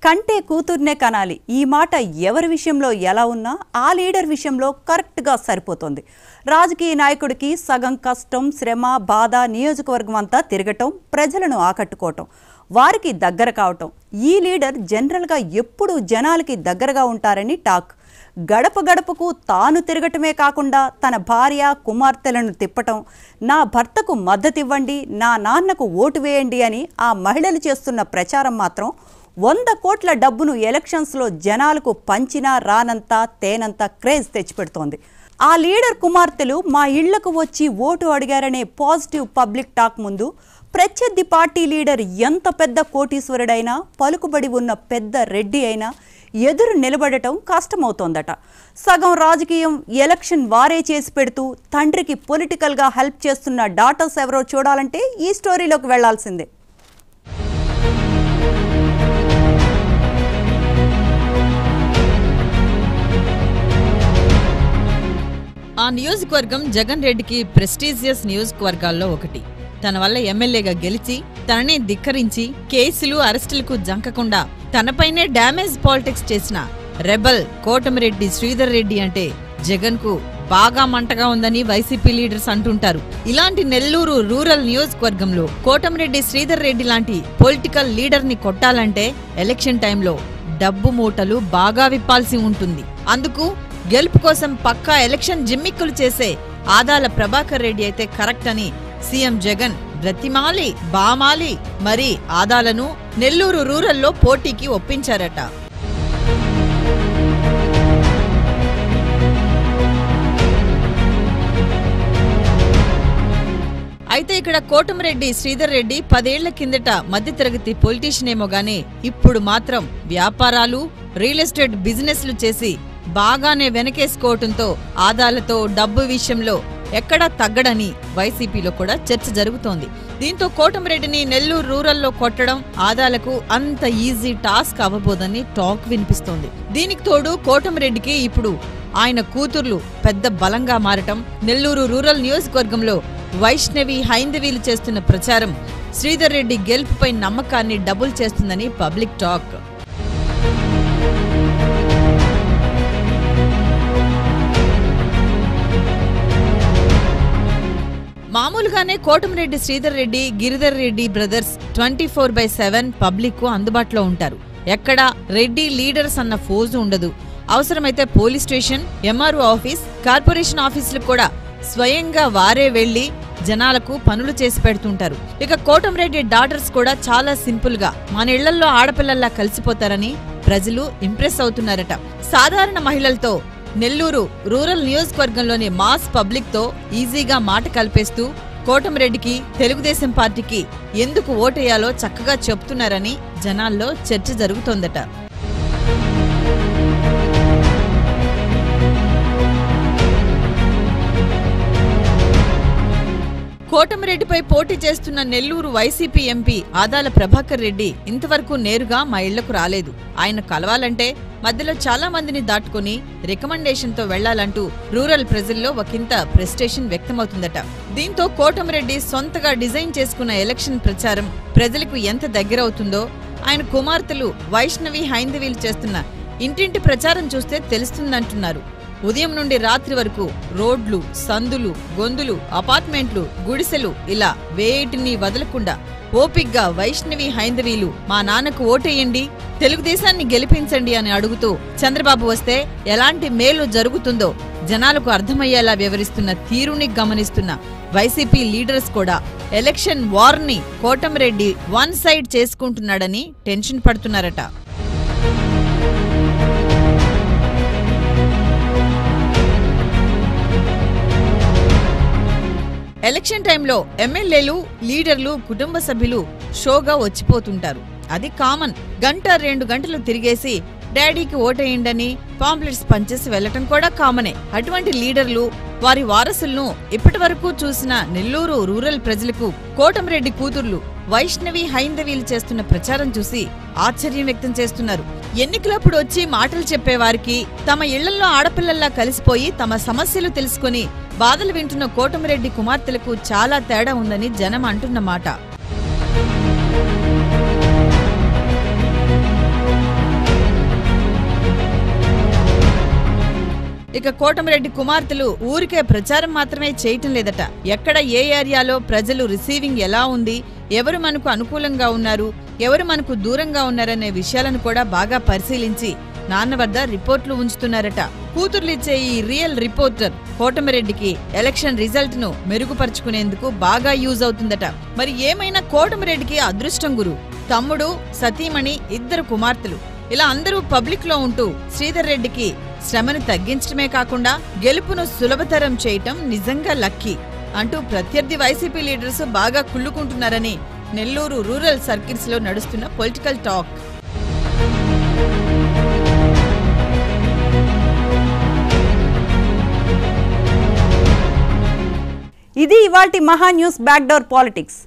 కంటే కూతుర్నే కనాలి ఈ మాట ఎవరి విషయంలో ఎలా ఉన్నా ఆ లీడర్ విషయంలో కరెక్ట్గా సరిపోతుంది రాజకీయ నాయకుడికి సగం కష్టం శ్రమ బాధ నియోజకవర్గం అంతా తిరగటం ప్రజలను ఆకట్టుకోవటం వారికి దగ్గర కావటం ఈ లీడర్ జనరల్గా ఎప్పుడూ జనాలకి దగ్గరగా ఉంటారని టాక్ గడప గడపకు తాను తిరగటమే కాకుండా తన భార్య కుమార్తెలను తిప్పటం నా భర్తకు మద్దతు ఇవ్వండి నా నాన్నకు ఓటు వేయండి అని ఆ మహిళలు చేస్తున్న ప్రచారం మాత్రం వంద కోట్ల డబ్బును ఎలక్షన్స్లో జనాలకు పంచినా రానంత తేనంత క్రేజ్ తెచ్చిపెడుతోంది ఆ లీడర్ కుమార్తెలు మా ఇళ్లకు వచ్చి ఓటు అడిగారనే పాజిటివ్ పబ్లిక్ టాక్ ముందు ప్రత్యర్థి పార్టీ లీడర్ ఎంత పెద్ద కోటీశ్వరుడైనా పలుకుబడి ఉన్న పెద్ద రెడ్డి అయినా ఎదురు నిలబడటం కష్టమవుతోందట సగం రాజకీయం ఎలక్షన్ వారే చేసి పెడుతూ తండ్రికి పొలిటికల్గా హెల్ప్ చేస్తున్న డాటర్స్ ఎవరో చూడాలంటే ఈ స్టోరీలోకి వెళ్లాల్సిందే ఆ నియోజకవర్గం జగన్ రెడ్డికి ప్రెస్టీజియస్ నియోజకవర్గాల్లో ఒకటి తన వల్ల ఎమ్మెల్యేగా గెలిచి తనని ధిక్కరించి కేసులు అరెస్టులకు జంకకుండా తనపైనే డ్యామేజ్ పాలిటిక్స్ చేసిన రెబల్ కోటమిరెడ్డి శ్రీధర్ రెడ్డి అంటే జగన్ కు బాగా మంటగా ఉందని వైసీపీ లీడర్స్ అంటుంటారు ఇలాంటి నెల్లూరు రూరల్ నియోజకవర్గంలో కోటమిరెడ్డి శ్రీధర్ రెడ్డి లాంటి పొలిటికల్ లీడర్ ని కొట్టాలంటే ఎలక్షన్ టైంలో డబ్బు మూటలు బాగా విప్పాల్సి ఉంటుంది అందుకు గెలుపు కోసం పక్కా ఎలక్షన్ జిమ్మిక్కులు చేసే ఆదాల ప్రభాకర్ రెడ్డి అయితే కరెక్ట్ అని సీఎం జగన్ బ్రతిమాలి బామాలి మరి ఆదాలను నెల్లూరు రూరల్లో పోటీకి ఒప్పించారట అయితే ఇక్కడ కోటమిరెడ్డి శ్రీధర్ రెడ్డి పదేళ్ల కిందట మధ్యతరగతి పొలిటీషియన్ ఏమో గానీ ఇప్పుడు మాత్రం వ్యాపారాలు రియల్ ఎస్టేట్ బిజినెస్లు చేసి బాగానే వెనకేసుకోవటంతో ఆదాలతో డబ్బు విషయంలో ఎక్కడా తగ్గడని వైసీపీలో కూడా చర్చ జరుగుతోంది దీంతో కోటమిరెడ్డిని నెల్లూరు రూరల్లో కొట్టడం ఆదాలకు అంత ఈజీ టాస్క్ అవ్వబోదని టాక్ వినిపిస్తోంది దీనికి తోడు కోటమిరెడ్డికి ఇప్పుడు ఆయన కూతుర్లు పెద్ద బలంగా మారటం నెల్లూరు రూరల్ నియోజకవర్గంలో వైష్ణవి హైందవీలు చేస్తున్న ప్రచారం శ్రీధర్ రెడ్డి గెలుపుపై నమ్మకాన్ని డబుల్ చేస్తుందని పబ్లిక్ టాక్ మామూలుగానే Kotamreddy Sridhar Reddy Giridhar Reddy brothers twenty four by seven public కు అందుబాటులో ఉంటారు ఎక్కడా రెడ్డి లీడర్స్ అన్న ఫోజు ఉండదు అవసరమైతే police station MRO office corporation ఆఫీసులకు కూడా స్వయంగా వారే వెళ్లి జనాలకు పనులు చేసి పెడుతుంటారు ఇక కోటంరెడ్డి డాటర్స్ కూడా చాలా సింపుల్ గా మన ఇళ్లల్లో ఆడపిల్లల్లా కలిసిపోతారని ప్రజలు ఇంప్రెస్ అవుతున్నారట సాధారణ మహిళలతో నెల్లూరు రూరల్ నియోజకవర్గంలోని మాస్ పబ్లిక్ తో ఈజీగా మాట కలిపేస్తూ కోటమిరెడ్డికి తెలుగుదేశం పార్టీకి ఎందుకు ఓటేయాలో చక్కగా చెప్తున్నారని జనాల్లో చర్చ జరుగుతోందట కోటమిరెడ్డిపై పోటీ చేస్తున్న నెల్లూరు వైసీపీ ఎంపీ ఆదాల ప్రభాకర్ రెడ్డి ఇంతవరకు నేరుగా మా ఇళ్లకు రాలేదు ఆయన కలవాలంటే మధ్యలో చాలా మందిని దాటుకుని రికమెండేషన్తో వెళ్లాలంటూ రూరల్ ప్రజల్లో ఒకంత ప్రెస్టేషన్ వ్యక్తమవుతుందట దీంతో కోటమిరెడ్డి సొంతగా డిజైన్ చేసుకున్న ఎలక్షన్ ప్రచారం ప్రజలకు ఎంత దగ్గరవుతుందో ఆయన కుమార్తెలు వైష్ణవి హైందవీలు చేస్తున్న ఇంటింటి ప్రచారం చూస్తే తెలుస్తుందంటున్నారు ఉదయం నుండి రాత్రి వరకు రోడ్లు సందులు గొంతులు అపార్ట్మెంట్లు గుడిసెలు ఇలా వేటిని వదలకుండా ఓపిగ్గా వైష్ణవి హైందవీలు మా నాన్నకు ఓటేయండి తెలుగుదేశాన్ని గెలిపించండి అని అడుగుతూ చంద్రబాబు వస్తే ఎలాంటి మేలు జరుగుతుందో జనాలకు అర్థమయ్యేలా వివరిస్తున్న తీరుని గమనిస్తున్న వైసీపీ లీడర్స్ కూడా ఎలక్షన్ వార్ని కోటమిరెడ్డి వన్ సైడ్ చేసుకుంటున్నాడని టెన్షన్ పడుతున్నారట ఎలక్షన్ టైంలో ఎమ్మెల్యేలు లీడర్లు కుటుంబ సభ్యులు షోగా వచ్చిపోతుంటారు అది కామన్ గంట రెండు గంటలు తిరిగేసి డాడీకి ఓటేయండని పాంప్లెట్స్ పంచేసి వెళ్లటం కూడా కామనే అటువంటి లీడర్లు వారి వారసులను ఇప్పటి వరకు చూసిన నెల్లూరు రూరల్ ప్రజలకు కోటమిరెడ్డి కూతుర్లు వైష్ణవి హైందవీలు చేస్తున్న ప్రచారం చూసి ఆశ్చర్యం వ్యక్తం చేస్తున్నారు ఎన్నికలప్పుడు వచ్చి మాటలు చెప్పేవారికి తమ ఇళ్లలో ఆడపిల్లల్లా కలిసిపోయి తమ సమస్యలు తెలుసుకుని బాధలు వింటున్న కోటమిరెడ్డి కుమార్తెలకు చాలా తేడా ఉందని జనం అంటున్నమాట ఇక కోటమిరెడ్డి కుమార్తెలు ఊరికే ప్రచారం మాత్రమే చేయటం లేదట ఎక్కడ ఏ ఏరియాలో ప్రజలు రిసీవింగ్ ఎలా ఉంది ఎవరు మనకు అనుకూలంగా ఉన్నారు ఎవరు మనకు దూరంగా ఉన్నారనే విషయాలను కూడా బాగా పరిశీలించి నాన్న వద్ద రిపోర్ట్లు ఉంచుతున్నారట కూతుర్లిచ్చే ఈ రియల్ రిపోర్టర్ కోటమిరెడ్డికి ఎలక్షన్ రిజల్ట్ ను మెరుగుపరుచుకునేందుకు బాగా యూజ్ అవుతుందట మరి ఏమైనా కోటమిరెడ్డికి అదృష్టం గురు తమ్ముడు సతీమణి ఇద్దరు కుమార్తెలు ఇలా అందరూ పబ్లిక్ లో ఉంటూ శ్రీధర్ రెడ్డికి శ్రమను తగ్గించడమే కాకుండా గెలుపును సులభతరం చేయటం నిజంగా లక్కీ అంటూ ప్రత్యర్థి వైసీపీ లీడర్స్ బాగా కుళ్ళుకుంటున్నారని నెల్లూరు రూరల్ సర్కిల్స్ లో నడుస్తున్న పొలిటికల్ టాక్ ఇది ఇవాల్టి మహా న్యూస్ బ్యాక్డోర్ పాలిటిక్స్